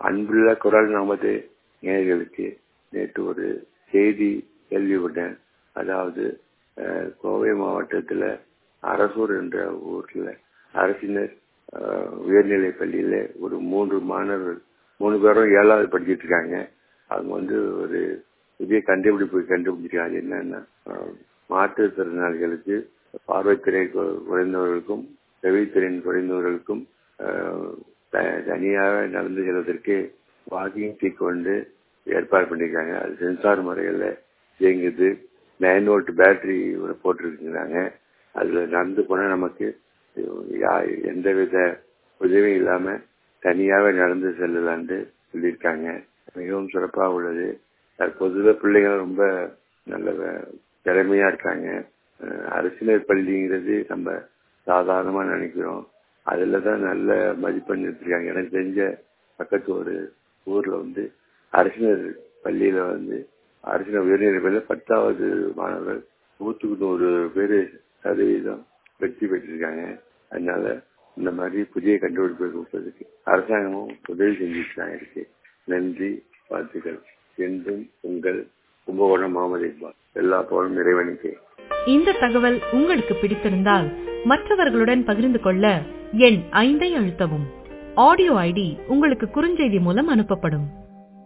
அன்புள்ள குரல் நமது நேயர்களுக்கு நேற்று ஒரு செய்தி கேள்விப்பட்டேன் அதாவது அஹ், கோவை மாவட்டத்தில் அரசூர் என்ற ஊர்ல அரசினர் அஹ், உயர்நிலைப் பள்ளியில ஒரு மூன்று மாணவர்கள் மூணு பேரும் ஏழாவது படிச்சிட்டு இருக்காங்க அவங்க வந்து ஒரு புதிய கண்டுபிடிப்பு கண்டுபிடிச்சிருக்காங்க என்னன்னா அஹ், மாற்றுத்திறனாளிகளுக்கு பார்வைத்திறன் கு- குறைந்தவர்களுக்கும் செவித்திறன் குறைந்தவர்களுக்கும் அஹ், த- தனியாக நடந்து செல்வதற்கு வாக்கிங் ஸ்டிக் வந்து ஏற்பாடு பண்ணியிருக்காங்க அது சென்சார் முறையில் இயங்குது நைன் வோல்ட் பேட்டரி போட்டிருக்குறாங்க அதுல நடந்து போனா நமக்கு யா- எந்தவித உதவியும் இல்லாம தனியாக நடந்து செல்லலான்னு சொல்லியிருக்காங்க மிகவும் சிறப்பா உள்ளது தற்போதுள்ள பிள்ளைகள் ரொம்ப நல்ல வே- திறமையா இருக்காங்க அஹ் அரசினர் பள்ளிங்கிறது நம்ம சாதாரணமா நினைக்கிறோம் அதுல தான் நல்ல மதிப்பெண் எடுத்திருக்காங்க எனக்கு தெரிஞ்ச பக்கத்து ஒரு ஊர்ல வந்து அரசினர் பள்ளியில வந்து அரசினர் உயர்நிலை பள்ளியில பத்தாவது மாணவர்கள் நூற்றுக்கு நூறு பேர் சதவீதம் வெற்றி பெற்றிருக்காங்க அதனால இந்த மாதிரி புதிய கண்டுபிடிப்பை கொடுப்பதற்கு அரசாங்கமும் உதவி செஞ்சுருக்காங்க இருக்கு நன்றி வாழ்த்துக்கள் என்றும் உங்கள் கும்பகோணம் முகமது இக்பால் எல்லா போலும் இறைவனுக்கே இந்த தகவல் உங்களுக்கு பிடித்திருந்தால் மற்றவர்களுடன் பகிர்ந்து கொள்ள எண் ஐந்தை அழுத்தவும் ஆடியோ ஐடி உங்களுக்கு குறுஞ்செய்தி மூலம் அனுப்பப்படும்